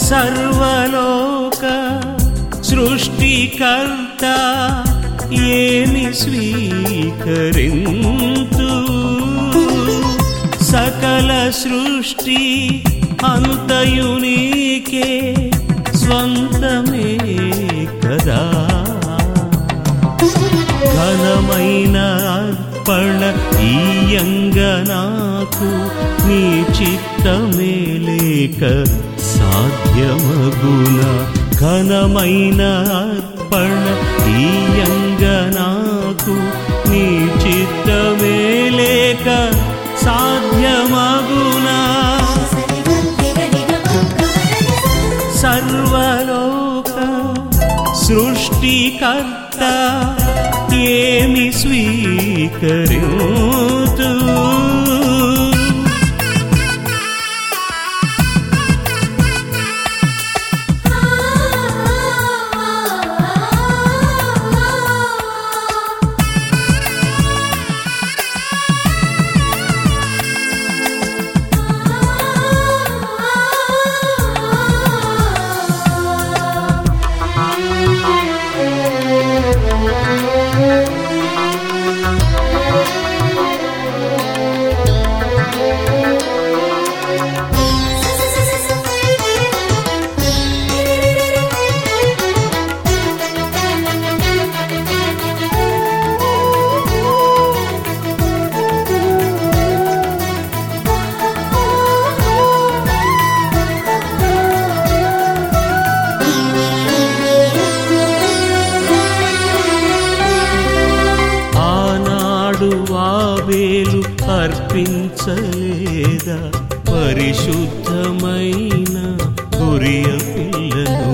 సర్వలోక సృష్టికర్త ఏమి స్వీకరింతు సకల సృష్టి అంతయునికే స్వంతమే కదా ఘనమైన అర్పణ ఈయంగ నాకు నీ చిత్తమే లేక సాధ్యమగున ఘనమైన అర్పణ ఈయంగ నాకు నీ చిత్తమే లేక సాధ్యమగునా సర్వలోక సృష్టికర్త ఏమి స్వీకరింతు ఆనాడు వావేలు అర్పించలేదా పరిశుద్ధమైన గురియ పిల్లను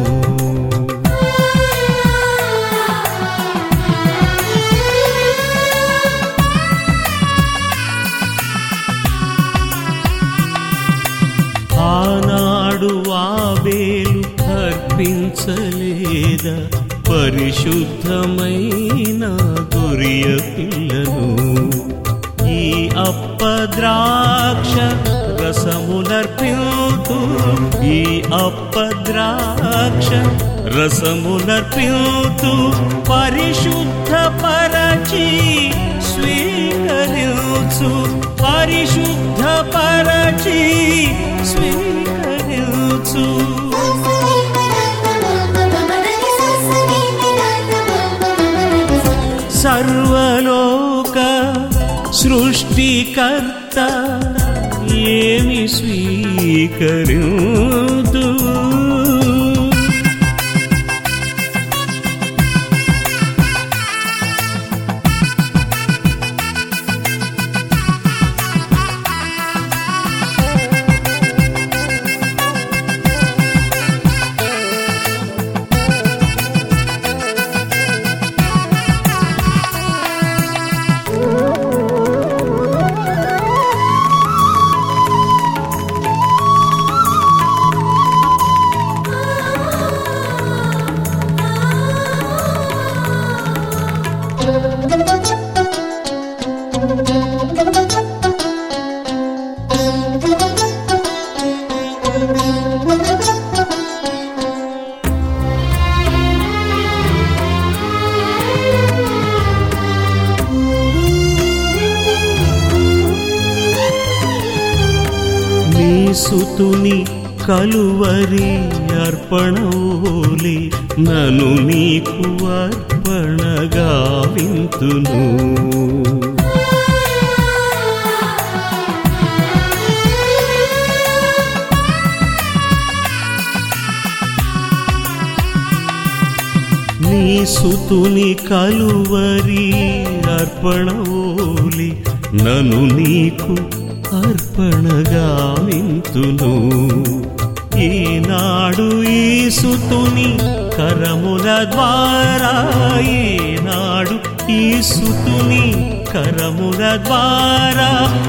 ఆనాడు వావేలు అర్పించలేదా పరిశుద్ధమైన గురియ పిల్లను ఈ అప్ప ద్రాక్ష రసమునర్పింతు ఈ అప్ప ద్రాక్ష రసమునర్పింతు పరిశుద్ధ పరచి స్వీకరించు పరిశుద్ధ పరచి స్వీకరించు సర్వలోక సృష్టికర్త ఏమి స్వీకరింతు నీ సుతుని కలువరి అర్పణోలి నను నీకు అర్పణగా వింతును నీ సుతుని కలువరి అర్పణోలి నను నీకు అర్పణగా వింతును ఈనాడు ఈ సుతుని కరముల ద్వారా ఈనాడు ఈ సుతుని కరముల ద్వారా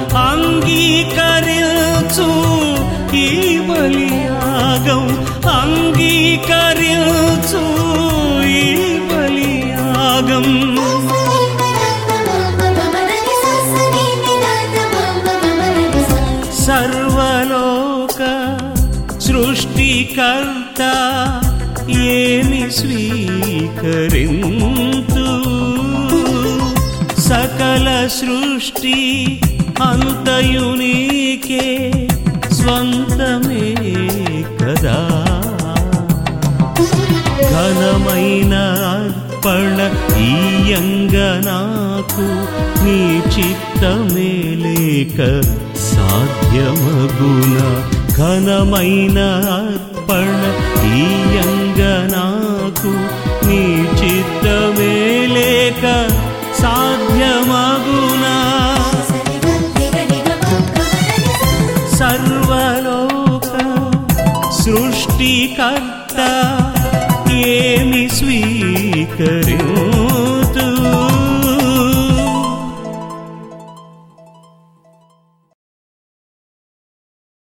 అంగీకరించు ఈ బలియాగం అంగీకరించు ఈ బలియాగం సర్వలోక సృష్టికర్త సృష్టికర్త ఏమి స్వీకరింతు సకల సృష్టి అంతయునీకే స్వంతమే కదా ఘనమైన అర్పణ ఈయంగ నాకు నీ చిత్తమే లేక సాధ్యమగున ఘనమైన అర్పణ ఈయంగ నాకు నీ చిత్తమే లేక సాధ్యమగునా సర్వలోక సృష్టికర్త ఏమి స్వీకరింతు